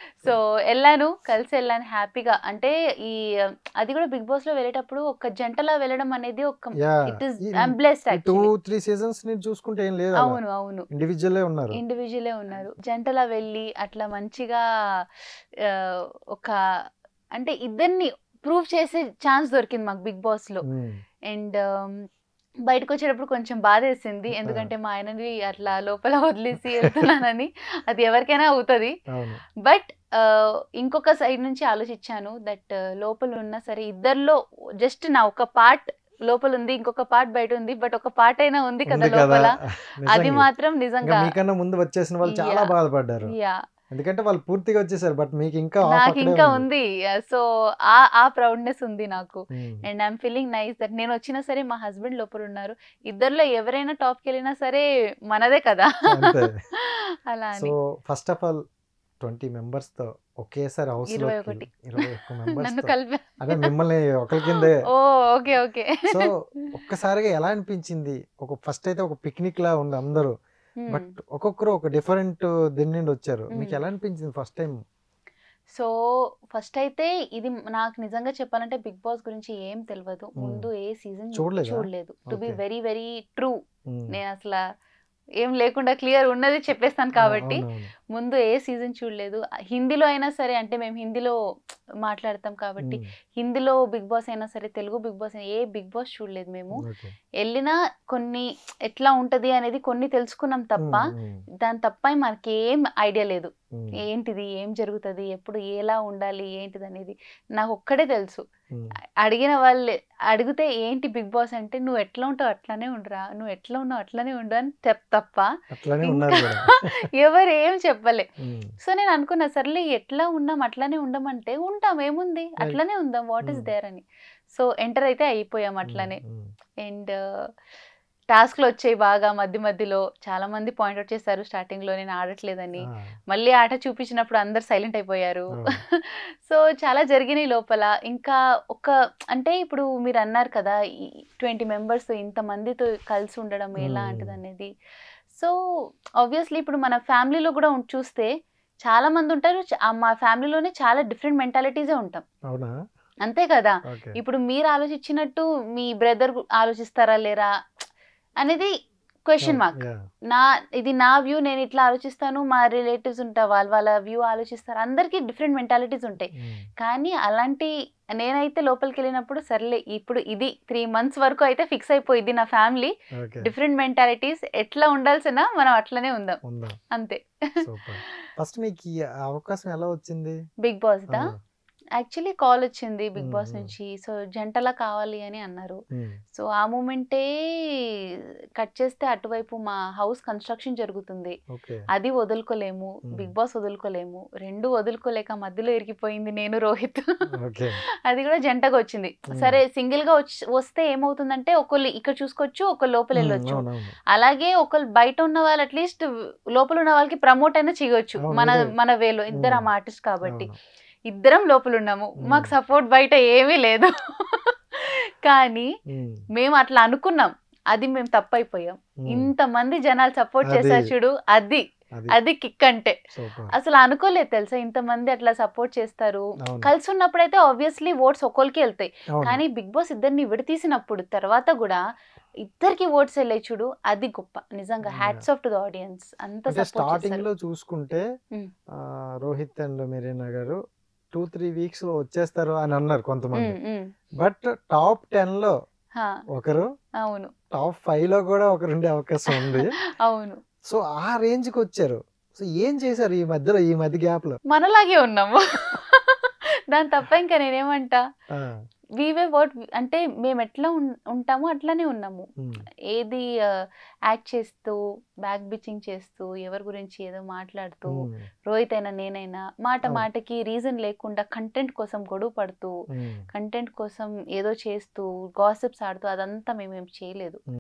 So వెళ్ళాను కలిసి వెళ్ళాను హ్యాపీగా అంటే ఈ అది కూడా బిగ్ బాస్ లో వెళ్ళేటప్పుడు ఒక జంటలా వెళ్ళడం అనేది ఒక yeah it is I'm blessed two three seasons ని చూసుకుంటే ఏం లేదు అవును అవును ఇండివిజువల్ ఉన్నారు ఇండివిజువలే ఉన్నారు జంటలా వెళ్ళి అట్లా మంచిగా ఆ, ఒక అంటే ఇద్దరిని ప్రూవ్ చేసే ఛాన్స్ దొరికింది మాకు బిగ్ బాస్ లో ఉమ్, అండ్ బయటకు వచ్చేటప్పుడు కొంచెం బాధ వేసింది ఎందుకంటే మా ఆయనని అట్లా లోపల వదిలేసి వెళ్తున్నానని అది ఎవరికైనా అవుతుంది అవును బట్ ఇంకొక సైడ్ నుంచి ఆలోచించాను దట్ లోపల ఉన్నా సరే ఇద్దరిలో జస్ట్ నా ఒక పార్ట్ లోపల ఉంది ఇంకొక పార్ట్ బయట ఉంది బట్ ఒక పార్ట్ అయినా ఉంది కదా ఉంది కదా లోపల అది నిజంగా. మాత్రం ఇంకా నిజంగా మీకన్నా ముందు వచ్చేసిన వాళ్ళు చాలా Yeah. బాధపడ్డారు యా ఎందుకంటే వాళ్ళు పూర్తిగా వచ్చేసారు బట్ మీకు ఇంకా off నాకు అక్కడే ఇంకా ఉంది సో ఆ ఆ ప్రౌడ్నెస్ ఉంది నాకు um, and I'm feeling nice that నేను వచ్చినా సరే మా హస్బెండ్ లోపల ఉన్నారు ఇద్దరిలో ఎవరైనా టాప్కి వెళ్ళినా సరే మనదే కదా అంతే అలా అని so first of all twenty members తో ఒకేసారి హౌస్ ఇరవై లో ఒకటి. ఇరవై ఒక్క మెంబర్స్ నన్ను కలిపి అంటే మిమ్మల్ని ఒకరి కిందే ఓ ఓకే ఓకే సో ఒక్కసారిగా ఎలా అనిపించింది ఒక ఫస్ట్ అయితే ఒక పిక్నిక్ లా ఉంది అందరూ బట్ ఒక్కొక్కరు ఒక డిఫరెంట్ దీని నుండి వచ్చారు మీకు Hmm. ఎలా అనిపించింది ఫస్ట్ టైం సో ఫస్ట్ అయితే ఇది నాకు నిజంగా చెప్పాలంటే బిగ్ బాస్ గురించి ఏం తెలియదు Hmm. ముందు ఏ సీజన్ చూడలేదా? చూడలేదు to be Okay. Very very true నేను అసలు ఏం లేకుండా క్లియర్ ఉన్నది చెప్పేస్తాను కాబట్టి ముందు ఏ సీజన్ చూడలేదు హిందీలో అయినా సరే అంటే మేము హిందీలో మాట్లాడతాం కాబట్టి హిందీలో బిగ్ బాస్ అయినా సరే తెలుగు బిగ్ బాస్ అయినా ఏ బిగ్ బాస్ చూడలేదు మేము వెళ్ళినా కొన్ని ఎట్లా ఉంటది అనేది కొన్ని తెలుసుకున్నాం తప్ప దాని తప్ప మనకి ఏం ఐడియా లేదు ఏంటిది ఏం జరుగుతుంది ఎప్పుడు ఎలా ఉండాలి ఏంటిది అనేది నాకు ఒక్కడే తెలుసు అడిగిన వాళ్ళు అడిగితే ఏంటి బిగ్ బాస్ అంటే నువ్వు ఎట్లా ఉంటావు అట్లానే ఉండరా నువ్వు ఎట్లా ఉన్నావు అట్లానే ఉండు అని చెప్ తప్ప అట్లానే ఇంకా ఉన్నారు కూడా ఎవరు ఏం చెప్పలే ఉమ్, సో నేను అనుకున్నా సర్లే ఎట్లా ఉన్నాం అట్లానే ఉండమంటే ఉంటాం ఏముంది అట్లానే ఉందాం వాట్ ఈస్ Hmm. దేర్ అని సో ఎంటర్ అయితే అయిపోయాం అట్లానే ఉమ్, అండ్ టాస్క్లు వచ్చాయి బాగా మధ్య మధ్యలో చాలా మంది పాయింట్అవుట్ చేశారు స్టార్టింగ్ లో నేను ఆడట్లేదని ఆ, మళ్ళీ ఆట చూపించినప్పుడు అందరు సైలెంట్ అయిపోయారు అవును. సో చాలా జరిగినాయి లోపల ఇంకా ఒక అంటే ఇప్పుడు మీరు అన్నారు కదా ట్వంటీ మెంబర్స్ ఇంతమందితో కలిసి ఉండడం ఎలా Hmm. అంటది అనేది సో ఆబ్వియస్లీ ఇప్పుడు మన ఫ్యామిలీలో కూడా ఉం- చూస్తే చాలా మంది ఉంటారు చ- ఆ మా ఫ్యామిలీలోనే చాలా డిఫరెంట్ మెంటాలిటీసే ఉంటాం అవునా అంతే కదా ఓకే ఇప్పుడు మీరు ఆలోచించినట్టు మీ బ్రదర్ ఆలోచిస్తారా లేరా అనేది క్వశ్చన్ మార్క్ యా, నా ఇది నా వ్యూ నేను ఇట్లా ఆలోచిస్తాను మా రిలేటివ్స్ ఉంటా వాళ్ళ వాళ్ళ వ్యూ ఆలోచిస్తారు అందరికీ డిఫరెంట్ మెంటాలిటీస్ ఉంటాయి ఉమ్, కానీ అలాంటి నేనైతే లోపలికి వెళ్ళినప్పుడు సర్లే ఇప్పుడు ఇది త్రీ మంత్స్ వరకు అయితే ఫిక్స్ అయిపోయింది నా ఫ్యామిలీ ఓకే డిఫరెంట్ మెంటాలిటీస్ ఎట్లా ఉండాల్సిన మనం అట్లనే ఉందాం ఉందా అంతే సూపర్ ఫస్ట్ మీకు ఈ అవకాశం ఎలా వచ్చింది బిగ్ బాస్ దా ఆ, యాక్చువల్లీ కాల్ వచ్చింది బిగ్ బాస్ మ్మ్. నుంచి సో జంటలా కావాలి అని అన్నారు ఉమ్, సో ఆ మూమెంటే కట్ చేస్తే అటువైపు మా హౌస్ కన్స్ట్రక్షన్ జరుగుతుంది ఓకే అది వదులుకోలేము మ్మ్. బిగ్ బాస్ వదులుకోలేము రెండు వదులుకోలేక మధ్యలో ఇరికిపోయింది నేను రోహిత్ ఓకే అది కూడా జంటగా వచ్చింది మ్మ్. సరే సింగిల్ గా వచ్చి వస్తే ఏమవుతుందంటే ఒకళ్ళు ఇక్కడ చూసుకోవచ్చు ఒకళ్ళు లోపల ఉమ్, వెళ్ళొచ్చు అవునవును అలాగే ఒకళ్ళు బయట ఉన్న వాళ్ళు అట్లీస్ట్ లోపల ఉన్న వాళ్ళకి ప్రమోట్ అయినా చేయొచ్చు అవును, మన ఇదే. మన వేలో ఇద్దరు మ్మ్. ఆర్టిస్ట్ కాబట్టి అవును. ఇద్దరం లోపల ఉన్నాము మాకు మ్మ్. సపోర్ట్ బయట ఏమీ లేదు కానీ ఉమ్, మేము అట్లా అనుకున్నాం అది మేము తప్పైపోయాం ఉమ్, ఇంతమంది జనాలు సపోర్ట్ అది. చేశారు చూడు అది అది అది కిక్ అంటే సూపర్ అసలు అనుకోలేదు తెలుసా ఇంతమంది అట్లా సపోర్ట్ చేస్తారు అవును కలిసి ఉన్నప్పుడైతే ఆబ్వియస్లీ ఓట్స్ ఒక్కొక్కరికి వెళ్తాయి అవును. కానీ బిగ్ బాస్ ఇద్దరిని విడతీసినప్పుడు తర్వాత కూడా ఇద్దరికి ఓట్స్ వెళ్ళాయి చూడు అది గొప్ప నిజంగా Yeah. Hats off to the audience అంత అంటే సపోర్ట్ స్టార్టింగ్ లో చూసుకుంటే ఉమ్. ఆ, రోహిత్ అండ్ మెరీనా గారు టూ త్రీ వీక్స్ లో వచ్చేస్తారు అని అన్నారు కొంతమంది బట్ టాప్ టెన్ లో ఒకరు అవును టాప్ ఫైవ్ లో కూడా ఒకరు ఉండే అవకాశం ఉంది అవును సో ఆ రేంజ్ కి వచ్చారు సో ఏం చేశారు ఈ మధ్యలో ఈ మధ్య గ్యాప్ లో మనలాగే ఉన్నాము దాని తప్ప ఇంకా నేనేమంటా ఆ, వీవే వాట్ అంటే మేము ఎట్లా ఉన్- ఉంటామో అట్లానే ఉన్నాము ఉమ్, ఏది యాక్ట్ చేస్తూ బ్యాక్ బిచ్చింగ్ చేస్తూ ఎవరి గురించి ఏదో మాట్లాడుతూ ఉమ్, రోహిత్ అయినా నేనైనా మాట అవును. మాటకి రీజన్ లేకుండా కంటెంట్ కోసం గొడవ పడుతూ ఉమ్. కంటెంట్ కోసం ఏదో చేస్తూ గాసిప్స్ ఆడుతూ అదంతా మేమేం చేయలేదు